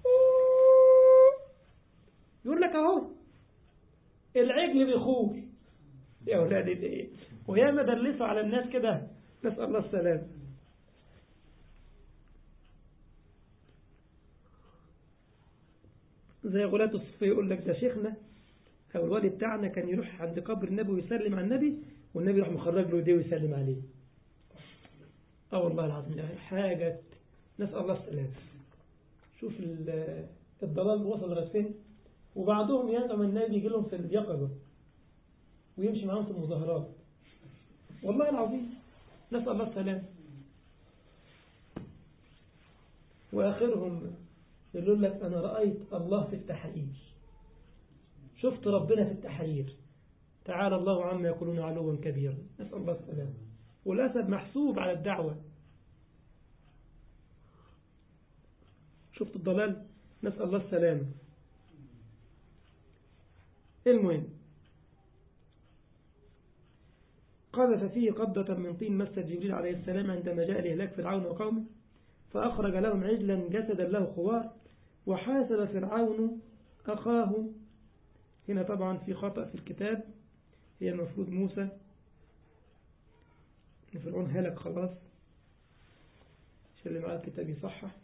Speaker 1: يقول لك اهو العجل بيخور يا اولاد ايه ويا ما دلسوا على الناس كده نسال الله السلام زي غلاة الصوفية يقول لك ده شيخنا أو الوالي بتاعنا كان يروح عند قبر النبي ويسلم على النبي والنبي يروح مخرج له ايديه ويسلم عليه اه والله العظيم حاجة نسأل الله السلامة شوف الضلال وصل لغايه فين وبعضهم يزعم النبي يجي لهم في اليقظة ويمشي معاهم في المظاهرات والله العظيم نسأل الله السلامة وآخرهم يقول لك أنا رأيت الله في التحرير شفت ربنا في التحرير تعالى الله عما يقولون علوا كبيرا نسأل الله السلامة والأسد محسوب على الدعوة شفت الضلال نسأل الله السلامة المهم قذف فيه قبضة من طين مس جبريل عليه السلام عندما جاء لإهلاك فرعون وقومه فأخرج لهم عجلا جسدا له خوار وحاسب فرعون أخاه هنا طبعا في خطأ في الكتاب هي المفروض موسى إن فرعون هلك خلاص عشان اللي معاه الكتاب يصحح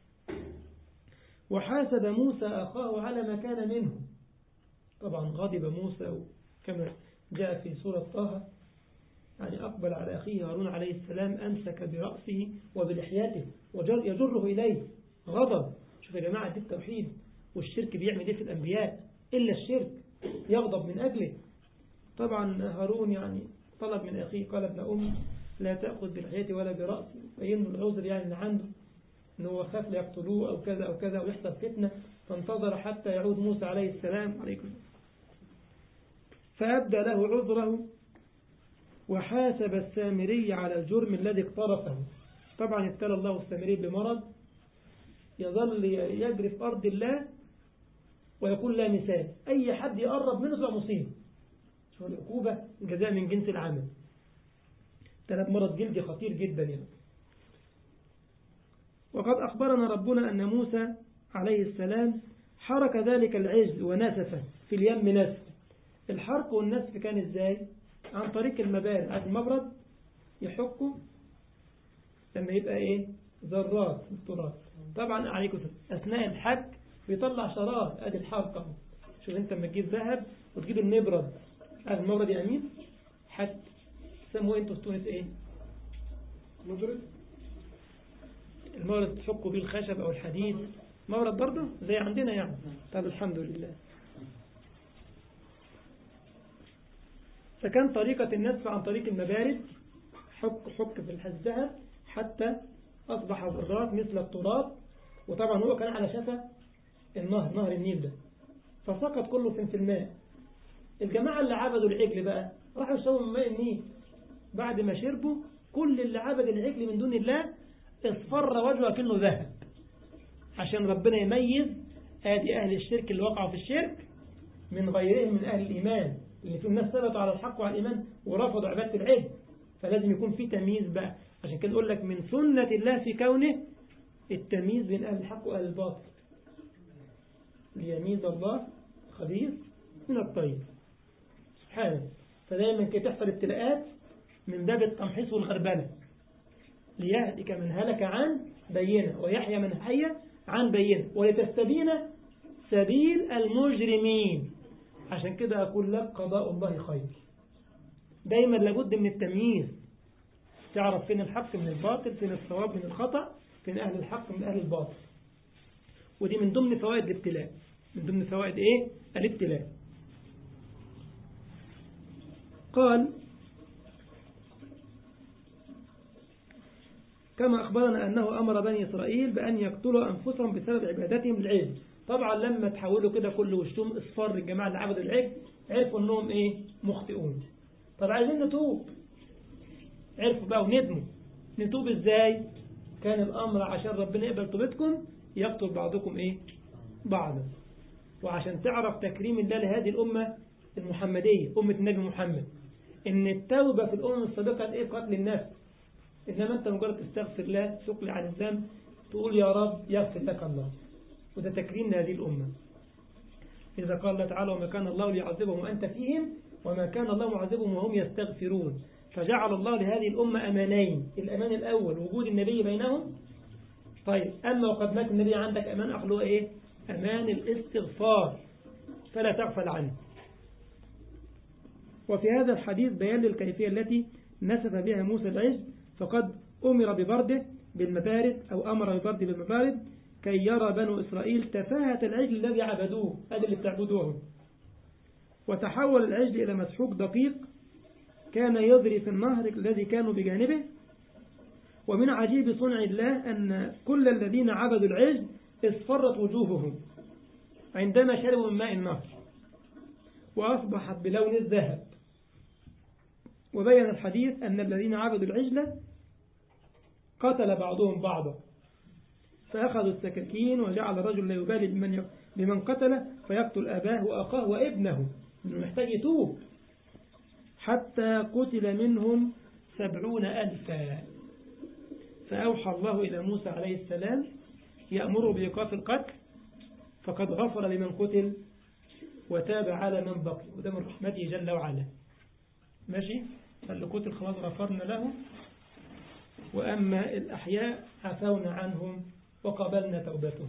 Speaker 1: وحاسب موسى أخاه على ما كان منه طبعا غضب موسى كما جاء في سورة طه يعني أقبل على أخيه هارون عليه السلام أمسك برأسه وبلحياته ويجره إليه غضب شوف يا جماعة دي التوحيد والشرك بيعمل ايه في الأنبياء إلا الشرك يغضب من أجله طبعا هارون يعني طلب من أخيه قال ابن أمي لا تأخذ بلحيتي ولا برأسي فإنه العذر يعني اللي عنده إنه هو خاف ليقتلوه أو كذا أو كذا ويحصل فتنة فانتظر حتى يعود موسى عليه السلام عليكم فأبدى له عذره وحاسب السامري على الجرم الذي اقترفه طبعا ابتلى الله السامري بمرض يظل يجري في أرض الله ويقول لا مثال أي حد يقرب منه تبقى مصيبة شوف العقوبة جزاء من جنس العمل ثلاث مرض جلدي خطير جدا يعني وقد أخبرنا ربنا أن موسى عليه السلام حرك ذلك العجل ونسفه في اليم نسف الحرق والنسف كان ازاي عن طريق المبارد عارف المبرد يحكه لما يبقى ايه ذرات في التراب طبعا عليكم اثناء الحك بيطلع شرار ادي الحرقه شوف انت لما تجيب ذهب وتجيب المبرد عارف المبرد يا امين حك سموه انتوا في تونس ايه
Speaker 2: مبرد
Speaker 1: المورد تحكوا بيه الخشب او الحديد مورد برضه زي عندنا يعني طب الحمد لله فكان طريقة النسف عن طريق المبارد حك حك في الذهب حتى أصبح ذرات مثل التراب وطبعا هو كان على شفا النهر نهر النيل ده فسقط كله في في الماء الجماعة اللي عبدوا العجل بقى راحوا يشربوا من ماء النيل بعد ما شربوا كل اللي عبد العجل من دون الله اصفر وجهه كأنه ذهب عشان ربنا يميز ادي أهل الشرك اللي وقعوا في الشرك من غيرهم من أهل الإيمان اللي في الناس ثبتوا على الحق وعلى الإيمان ورفضوا عبادة العجل فلازم يكون في تمييز بقى عشان كده نقول لك من سنة الله في كونه التمييز بين أهل الحق وأهل الباطل ليميز الله خبيث من الطيب سبحانه فدايما كده تحصل ابتلاءات من باب التمحيص والغربلة ليهدك من هلك عن بينة ويحيى من حي عن بينة ولتستبين سبيل المجرمين عشان كده أقول لك قضاء الله خير دايما لابد من التمييز تعرف فين الحق من الباطل فين الصواب من الخطأ فين أهل الحق من أهل الباطل ودي من ضمن فوائد الابتلاء من ضمن فوائد إيه الابتلاء قال كما أخبرنا أنه أمر بني إسرائيل بأن يقتلوا أنفسهم بسبب عبادتهم العجل طبعا لما تحولوا كده كل وشهم اصفر الجماعة اللي عبدوا العجل عرفوا أنهم إيه مخطئون طب عايزين نتوب عرفوا بقى وندموا نتوب إزاي كان الأمر عشان ربنا يقبل توبتكم يقتل بعضكم إيه بعضا وعشان تعرف تكريم الله لهذه الأمة المحمدية أمة النبي محمد إن التوبة في الأمم السابقة إيه قتل النفس إنما أنت مجرد تستغفر الله تقل عن الذنب تقول يا رب يغفر لك الله وده تكريم لهذه الأمة إذا قال الله تعالى وما كان الله ليعذبهم وأنت فيهم وما كان الله معذبهم وهم يستغفرون فجعل الله لهذه الأمة أمانين الأمان الأول وجود النبي بينهم طيب أما وقد مات النبي عندك أمان أخلوه إيه أمان الاستغفار فلا تغفل عنه وفي هذا الحديث بيان للكيفية التي نسف بها موسى العجل فقد أمر ببرده بالمبارد أو أمر ببرده بالمبارد كي يرى بنو إسرائيل تفاهة العجل الذي عبدوه هذا اللي بتعبدوه وتحول العجل إلى مسحوق دقيق كان يضري في النهر الذي كانوا بجانبه ومن عجيب صنع الله أن كل الذين عبدوا العجل اصفرت وجوههم عندما شربوا من ماء النهر وأصبحت بلون الذهب وبين الحديث أن الذين عبدوا العجلة قتل بعضهم بعضا فأخذوا السكاكين وجعل الرجل لا يبالي بمن, بمن قتله فيقتل أباه وأخاه وابنه إنه محتاج يتوب حتى قتل منهم سبعون ألفا فأوحى الله إلى موسى عليه السلام يأمره بإيقاف القتل فقد غفر لمن قتل وتاب على من بقي وده من رحمته جل وعلا ماشي فاللي قتل خلاص غفرنا له وأما الأحياء عفونا عنهم وقبلنا توبتهم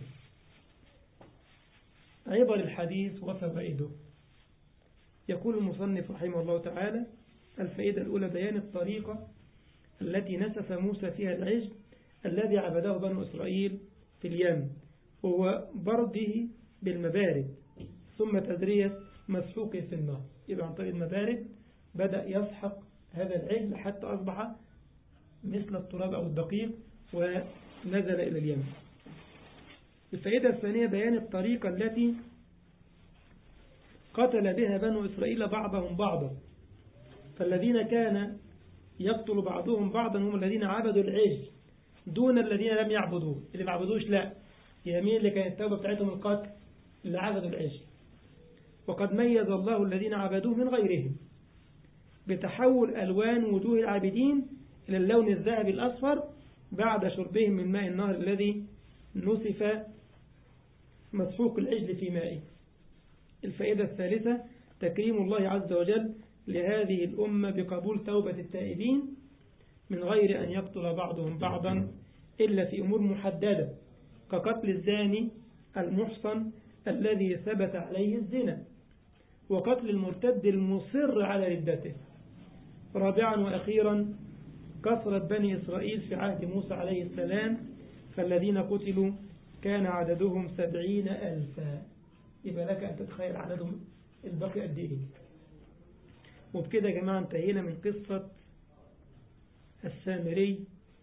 Speaker 1: عبر الحديث وفوائده يقول المصنف رحمه الله تعالى الفائدة الأولى بيان الطريقة التي نسف موسى فيها العجل الذي عبده بنو إسرائيل في اليم وهو برده بالمبارد ثم تدرية مسحوقه في النار يبقى عن طريق المبارد بدأ يسحق هذا العجل حتى أصبح مثل التراب أو الدقيق ونزل إلى اليمن الفائدة الثانية بيان الطريقة التي قتل بها بنو إسرائيل بعضهم بعضا فالذين كان يقتل بعضهم بعضا هم الذين عبدوا العجل دون الذين لم يعبدوه اللي ما عبدوش لا يمين اللي كانت التوبة بتاعتهم القتل اللي عبدوا العجل وقد ميز الله الذين عبدوه من غيرهم بتحول ألوان وجوه العابدين إلى اللون الذهبي الأصفر بعد شربهم من ماء النهر الذي نسف مسحوق العجل في مائه الفائدة الثالثة تكريم الله عز وجل لهذه الأمة بقبول توبة التائبين من غير أن يقتل بعضهم بعضا إلا في أمور محددة كقتل الزاني المحصن الذي ثبت عليه الزنا وقتل المرتد المصر على ردته رابعا وأخيرا كثرة بني إسرائيل في عهد موسى عليه السلام فالذين قتلوا كان عددهم سبعين ألفا يبقى لك أن تتخيل عددهم الباقي قد إيه وبكده يا جماعة انتهينا من قصة السامري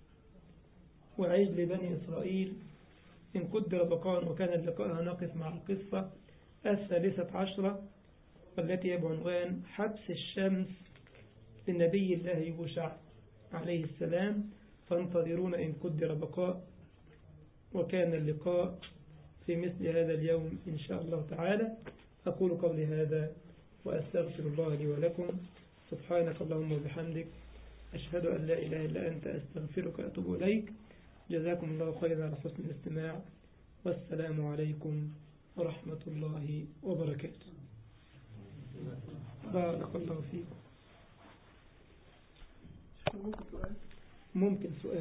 Speaker 1: وعجل بني إسرائيل إن قدر بقاء وكان اللقاء نقف مع القصة الثالثة عشرة والتي هي بعنوان حبس الشمس لنبي الله يوشع عليه السلام فانتظرونا إن قدر بقاء وكان اللقاء في مثل هذا اليوم إن شاء الله تعالى أقول قولي هذا وأستغفر الله لي ولكم سبحانك اللهم وبحمدك أشهد أن لا إله إلا أنت أستغفرك وأتوب إليك جزاكم الله خيرا على حسن الاستماع والسلام عليكم ورحمة الله وبركاته بارك الله فيكم
Speaker 2: ممكن سؤال
Speaker 1: ممكن سؤال